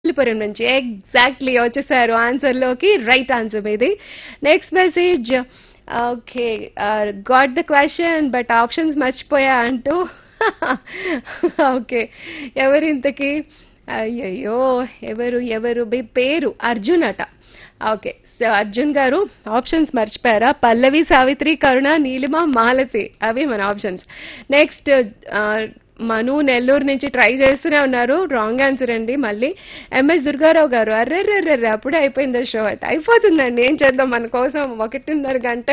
పురం నుంచి ఎగ్జాక్ట్లీ వచ్చేసారు ఆన్సర్ లోకి రైట్ ఆన్సర్ ఇది next message okay got the question but options మర్చిపోయా అంటూ ఓకే ఎవరు ఇంతకి అయ్యయ్యో ఎవరు ఎవరు మీ పేరు అర్జున్ అట ఓకే సో అర్జున్ గారు ఆప్షన్స్ మర్చిపోయారా పల్లవి సావిత్రి కరుణ నీలిమ మాలతి అవి మన ఆప్షన్స్ నెక్స్ట్ మను నెల్లూరు నుంచి ట్రై చేస్తూనే ఉన్నారు రాంగ్ ఆన్సర్ అండి మళ్ళీ ఎంఎస్ దుర్గారావు గారు అర్రెర్రెర్రెర్రె అప్పుడే అయిపోయింది షో అట్ అయిపోతుందండి ఏం చేద్దాం మన కోసం ఒకటిన్నర గంట